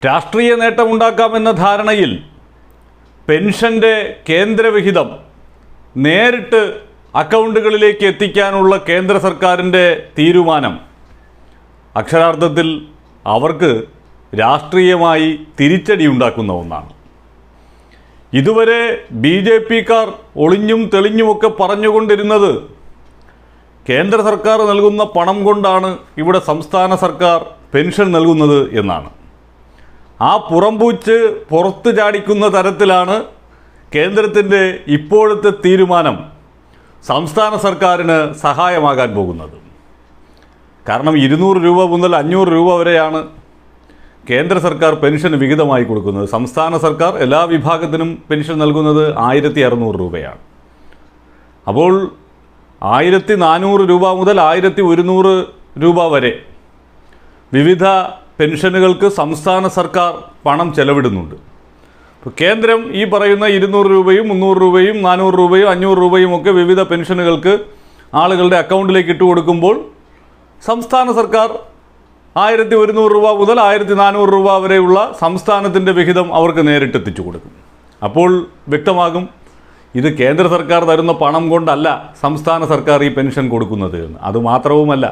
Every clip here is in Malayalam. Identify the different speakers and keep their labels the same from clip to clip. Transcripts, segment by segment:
Speaker 1: രാഷ്ട്രീയ നേട്ടമുണ്ടാക്കാമെന്ന ധാരണയിൽ പെൻഷൻ്റെ കേന്ദ്രവിഹിതം നേരിട്ട് അക്കൗണ്ടുകളിലേക്ക് എത്തിക്കാനുള്ള കേന്ദ്ര സർക്കാരിൻ്റെ തീരുമാനം അക്ഷരാർത്ഥത്തിൽ അവർക്ക് രാഷ്ട്രീയമായി തിരിച്ചടി ഉണ്ടാക്കുന്ന ഒന്നാണ് ഇതുവരെ ബി ജെ പിക്കാർ ഒളിഞ്ഞും തെളിഞ്ഞുമൊക്കെ പറഞ്ഞുകൊണ്ടിരുന്നത് കേന്ദ്ര സർക്കാർ നൽകുന്ന പണം കൊണ്ടാണ് ഇവിടെ സംസ്ഥാന സർക്കാർ പെൻഷൻ നൽകുന്നത് എന്നാണ് ആ പുറംപൂച്ച് പുറത്തു ചാടിക്കുന്ന തരത്തിലാണ് കേന്ദ്രത്തിൻ്റെ ഇപ്പോഴത്തെ തീരുമാനം സംസ്ഥാന സർക്കാരിന് സഹായമാകാൻ പോകുന്നത് കാരണം ഇരുന്നൂറ് രൂപ മുതൽ അഞ്ഞൂറ് രൂപ വരെയാണ് കേന്ദ്ര സർക്കാർ പെൻഷന് വിഹിതമായി കൊടുക്കുന്നത് സംസ്ഥാന സർക്കാർ എല്ലാ വിഭാഗത്തിനും പെൻഷൻ നൽകുന്നത് ആയിരത്തി അറുന്നൂറ് രൂപയാണ് അപ്പോൾ ആയിരത്തി നാനൂറ് രൂപ മുതൽ ആയിരത്തി ഒരുന്നൂറ് രൂപ വരെ വിവിധ പെൻഷനുകൾക്ക് സംസ്ഥാന സർക്കാർ പണം ചെലവിടുന്നുണ്ട് ഇപ്പോൾ കേന്ദ്രം ഈ പറയുന്ന ഇരുന്നൂറ് രൂപയും മുന്നൂറ് രൂപയും നാനൂറ് രൂപയും അഞ്ഞൂറ് രൂപയും ഒക്കെ വിവിധ പെൻഷനുകൾക്ക് ആളുകളുടെ അക്കൗണ്ടിലേക്ക് ഇട്ട് കൊടുക്കുമ്പോൾ സംസ്ഥാന സർക്കാർ ആയിരത്തി ഒരുന്നൂറ് രൂപ മുതൽ ആയിരത്തി നാനൂറ് രൂപ വരെയുള്ള സംസ്ഥാനത്തിൻ്റെ വിഹിതം അവർക്ക് നേരിട്ട് എത്തിച്ചു കൊടുക്കും അപ്പോൾ വ്യക്തമാകും ഇത് കേന്ദ്ര സർക്കാർ തരുന്ന പണം കൊണ്ടല്ല സംസ്ഥാന സർക്കാർ ഈ പെൻഷൻ കൊടുക്കുന്നത് എന്ന് അതുമാത്രവുമല്ല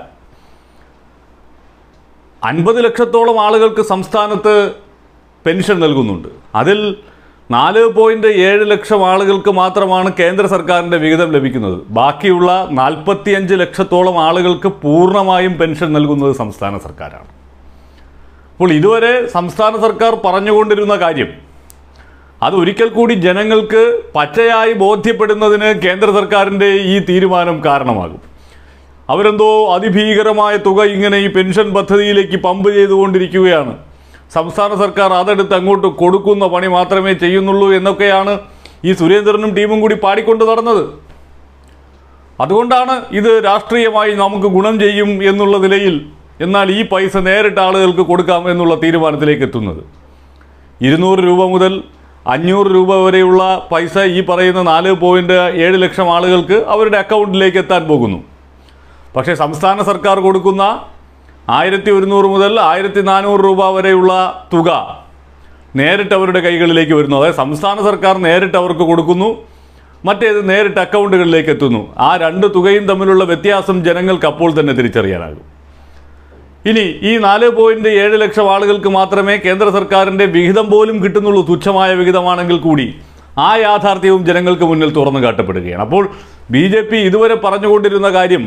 Speaker 1: അൻപത് ലക്ഷത്തോളം ആളുകൾക്ക് സംസ്ഥാനത്ത് പെൻഷൻ നൽകുന്നുണ്ട് അതിൽ നാല് പോയിൻറ്റ് ഏഴ് ലക്ഷം ആളുകൾക്ക് മാത്രമാണ് കേന്ദ്ര സർക്കാരിൻ്റെ വിഹിതം ലഭിക്കുന്നത് ബാക്കിയുള്ള നാൽപ്പത്തിയഞ്ച് ലക്ഷത്തോളം ആളുകൾക്ക് പൂർണ്ണമായും പെൻഷൻ നൽകുന്നത് സംസ്ഥാന സർക്കാരാണ് അപ്പോൾ ഇതുവരെ സംസ്ഥാന സർക്കാർ പറഞ്ഞുകൊണ്ടിരുന്ന കാര്യം അത് ഒരിക്കൽ കൂടി ജനങ്ങൾക്ക് പച്ചയായി ബോധ്യപ്പെടുന്നതിന് കേന്ദ്ര സർക്കാരിൻ്റെ ഈ തീരുമാനം കാരണമാകും അവരെന്തോ അതിഭീകരമായ തുക ഇങ്ങനെ ഈ പെൻഷൻ പദ്ധതിയിലേക്ക് പമ്പ് ചെയ്തുകൊണ്ടിരിക്കുകയാണ് സംസ്ഥാന സർക്കാർ അതെടുത്ത് അങ്ങോട്ട് കൊടുക്കുന്ന പണി മാത്രമേ ചെയ്യുന്നുള്ളൂ എന്നൊക്കെയാണ് ഈ സുരേന്ദ്രനും ടീമും കൂടി പാടിക്കൊണ്ട് നടന്നത് അതുകൊണ്ടാണ് ഇത് രാഷ്ട്രീയമായി നമുക്ക് ഗുണം ചെയ്യും എന്നുള്ള നിലയിൽ എന്നാൽ ഈ പൈസ നേരിട്ട് ആളുകൾക്ക് കൊടുക്കാം എന്നുള്ള തീരുമാനത്തിലേക്ക് എത്തുന്നത് ഇരുന്നൂറ് രൂപ മുതൽ അഞ്ഞൂറ് രൂപ വരെയുള്ള പൈസ ഈ പറയുന്ന നാല് പോയിൻറ്റ് ഏഴ് ലക്ഷം ആളുകൾക്ക് അവരുടെ അക്കൗണ്ടിലേക്ക് എത്താൻ പോകുന്നു പക്ഷേ സംസ്ഥാന സർക്കാർ കൊടുക്കുന്ന ആയിരത്തി ഒരുന്നൂറ് മുതൽ ആയിരത്തി നാനൂറ് രൂപ വരെയുള്ള തുക നേരിട്ട് അവരുടെ കൈകളിലേക്ക് വരുന്നു അതായത് സംസ്ഥാന സർക്കാർ നേരിട്ട് അവർക്ക് കൊടുക്കുന്നു മറ്റേത് നേരിട്ട് അക്കൗണ്ടുകളിലേക്ക് എത്തുന്നു ആ രണ്ട് തുകയും തമ്മിലുള്ള വ്യത്യാസം ജനങ്ങൾക്ക് അപ്പോൾ തന്നെ തിരിച്ചറിയാനാകും ഇനി ഈ നാല് പോയിന്റ് ഏഴ് ലക്ഷം ആളുകൾക്ക് മാത്രമേ കേന്ദ്ര സർക്കാരിൻ്റെ വിഹിതം പോലും കിട്ടുന്നുള്ളൂ തുച്ഛമായ വിഹിതമാണെങ്കിൽ കൂടി ആ യാഥാർത്ഥ്യവും ജനങ്ങൾക്ക് മുന്നിൽ തുറന്നു കാട്ടപ്പെടുകയാണ് അപ്പോൾ ബി ജെ പി ഇതുവരെ പറഞ്ഞുകൊണ്ടിരുന്ന കാര്യം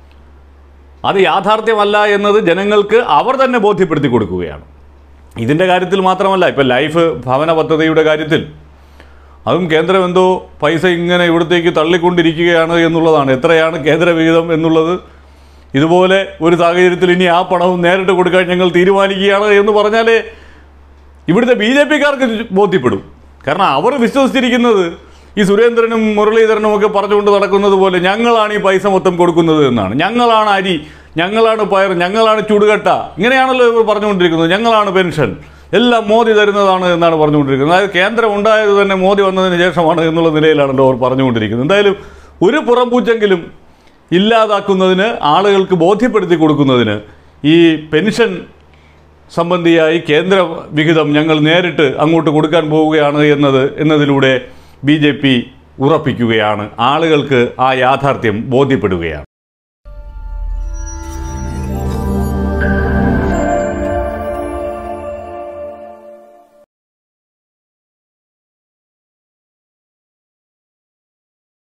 Speaker 1: അത് യാഥാർത്ഥ്യമല്ല എന്നത് ജനങ്ങൾക്ക് അവർ തന്നെ ബോധ്യപ്പെടുത്തി കൊടുക്കുകയാണ് ഇതിൻ്റെ കാര്യത്തിൽ മാത്രമല്ല ഇപ്പോൾ ലൈഫ് ഭവന പദ്ധതിയുടെ കാര്യത്തിൽ അതും കേന്ദ്രം എന്തോ പൈസ ഇങ്ങനെ ഇവിടത്തേക്ക് തള്ളിക്കൊണ്ടിരിക്കുകയാണ് എന്നുള്ളതാണ് എത്രയാണ് കേന്ദ്ര വിഹിതം എന്നുള്ളത് ഇതുപോലെ ഒരു സാഹചര്യത്തിൽ ഇനി ആ പണവും നേരിട്ട് കൊടുക്കാൻ ഞങ്ങൾ തീരുമാനിക്കുകയാണ് എന്ന് പറഞ്ഞാലേ ഇവിടുത്തെ ബി ജെ പിക്കാർക്ക് ബോധ്യപ്പെടും കാരണം അവർ വിശ്വസിച്ചിരിക്കുന്നത് ഈ സുരേന്ദ്രനും മുരളീധരനും ഒക്കെ പറഞ്ഞുകൊണ്ട് നടക്കുന്നത് പോലെ ഞങ്ങളാണ് ഈ പൈസ മൊത്തം കൊടുക്കുന്നത് എന്നാണ് ഞങ്ങളാണ് അരി ഞങ്ങളാണ് പയർ ഞങ്ങളാണ് ചുടുകട്ട ഇങ്ങനെയാണല്ലോ ഇവർ പറഞ്ഞുകൊണ്ടിരിക്കുന്നത് ഞങ്ങളാണ് പെൻഷൻ എല്ലാം മോദി തരുന്നതാണ് എന്നാണ് പറഞ്ഞുകൊണ്ടിരിക്കുന്നത് അതായത് കേന്ദ്രം ഉണ്ടായത് തന്നെ മോദി വന്നതിന് ശേഷമാണ് എന്നുള്ള നിലയിലാണല്ലോ അവർ പറഞ്ഞുകൊണ്ടിരിക്കുന്നത് എന്തായാലും ഒരു പുറംപൂച്ചെങ്കിലും ഇല്ലാതാക്കുന്നതിന് ആളുകൾക്ക് ബോധ്യപ്പെടുത്തി കൊടുക്കുന്നതിന് ഈ പെൻഷൻ സംബന്ധിയായി കേന്ദ്ര വിഹിതം ഞങ്ങൾ നേരിട്ട് അങ്ങോട്ട് കൊടുക്കാൻ പോവുകയാണ് എന്നത് എന്നതിലൂടെ ബി ജെ പി ഉറപ്പിക്കുകയാണ് ആളുകൾക്ക് ആ യാഥാർത്ഥ്യം ബോധ്യപ്പെടുകയാണ്